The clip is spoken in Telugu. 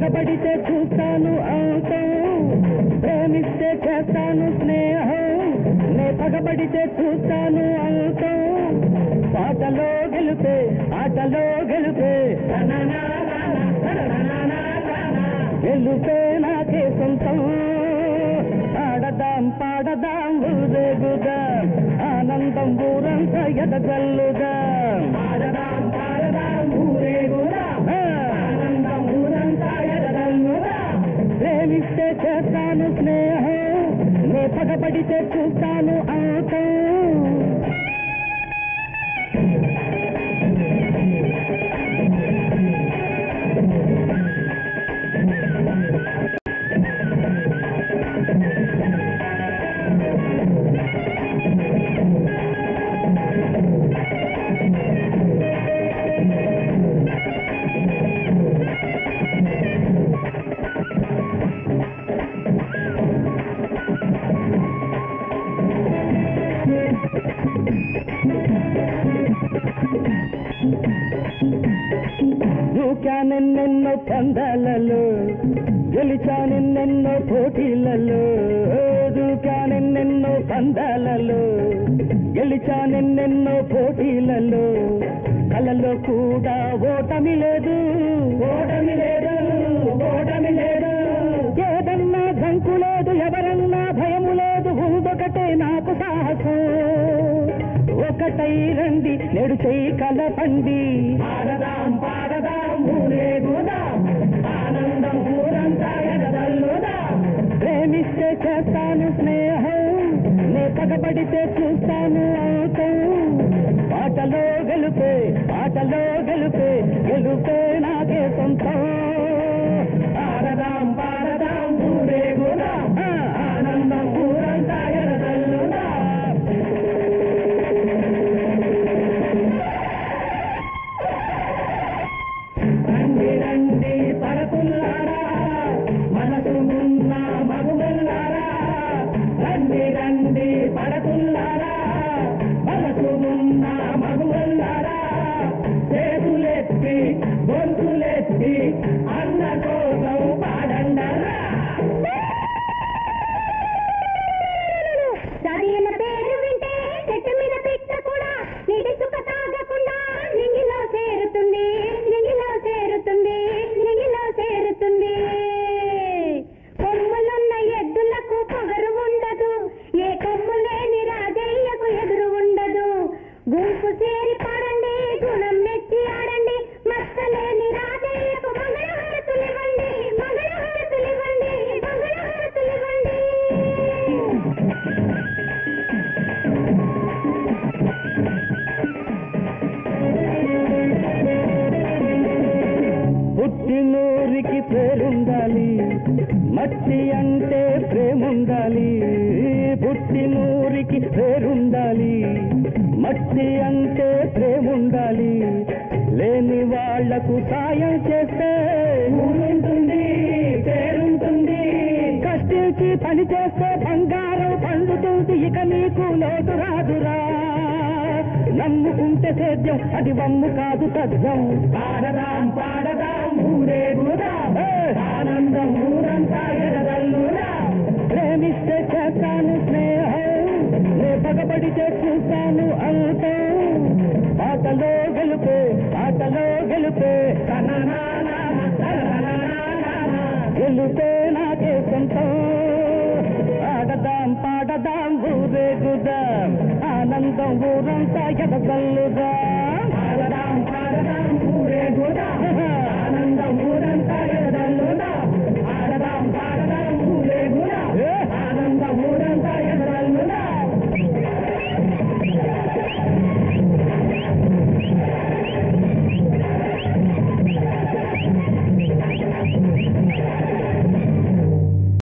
పగబడితే చూస్తాను అంతం ప్రేమిస్తే చేస్తాను స్నేహం నే పగబడితే చూస్తాను అంతం పాటలో గెలుపే ఆటలో గెలుపే గెలుపే నాకే సొంతం ఆడదాం పాడదాం ఊరేగుదాం ఆనందం ఊరంతా ఎదగల్లుదాం ఆడదాం పాడదాం ఊరేగుదాం ఆనందం ఊరంతా ఎదగల్లుదాం ప్రేమిస్తే చేస్తాను స్నేహం నే పగబడితే చూస్తాను అంతం దూకానెన్నెన్నో పందాలలో గెలిచానెన్నెన్నో పోటీలలో దూకానెన్నెన్నో పందాలలో గెలిచానెన్నెన్నో పోటీలలో కలలో కూడా ఓటమి లేదు ఓటమి లేదు ఓటమి లేదు ఏదన్నా దంకు లేదు ఎవరన్నా భయము లేదు ఉందొకటే నాకు సాహసం ఒకటై రండి నెడు చెయ్యి కలపండి ఆడదాం పాడదాం ఊరేగుదాం ఆనందం ఊరంతా ఎగదల్లుదాం ప్రేమిస్తే చేస్తాను స్నేహం నే పగబడితే చూస్తాను అవుతాం పాటలో గెలుపే ఆటలో గెలుపే గెలుపే నాకే సొంతం ఆడదాం పాడదాం ఊరేగుదాం ఆ, ఆనందం ఊరంతా ఎగదల్లుదాం రండి రండి పడతుల్లారా మనసు ఉన్న మగువల్లారా రండి రండి పడతుల్లారా మనసు ఉన్న మగువల్లారా చేతులెత్తి గొంతులెత్తి అన్న కోసం పాడండరా సరైన పేరు వింటే చెట్టు మీద పిట్ట కూడా నీటి చుక్క తాగకుండా నింగిలో చేరుతుంది నింగిలో చేరుతుంది నింగిలో చేరుతుంది కొమ్ములున్న ఎద్దులకు పొగరు ఉండదు ఏ కొమ్ము లేని రాజయ్యకు ఎదురు ఉండదు గుంపు చేరి పాడండి గుణం మెచ్చి ఆడండి మచ్చలేని రాజయ్యకు మంగళహారతులివ్వండి మంగళహారతులివ్వండి మంగళహారతులివ్వండి పుట్టినూరికి పేరుండాలి మట్టి అంటే ప్రేముండాలి పుట్టినూరికి పేరుండాలి మట్టి అంటే ప్రేముండాలి లేని వాళ్లకు సాయం చేస్తే ఊరుంటుంది పేరుంటుంది కష్టించి పని చేస్తే బంగారం పండుతుంది ఇక నీకు లోటు రాదురా నమ్ముకుంటే సేద్యం అది వమ్ము కాదు తథ్యం పాడదాం పాడదాం ఊరేగుదాం ఆనందం ఊరంతా ఎగదల్లుదాం ప్రేమిస్తే చేస్తాను స్నేహం నే పగబడితే చూస్తాను అంతం ఆటలో గెలుపే ఆటలో గెలుపే గెలుపే నాకే సొంతం ఆడదాం పాడదాం ఊరేగుదాం ఆనందం ఊరంతా ఎదగల్లుదాం ఆడదాం పాడదాం ఊరేగుదాం ఆనందం ఊరంతా ఎదగల్లుదాం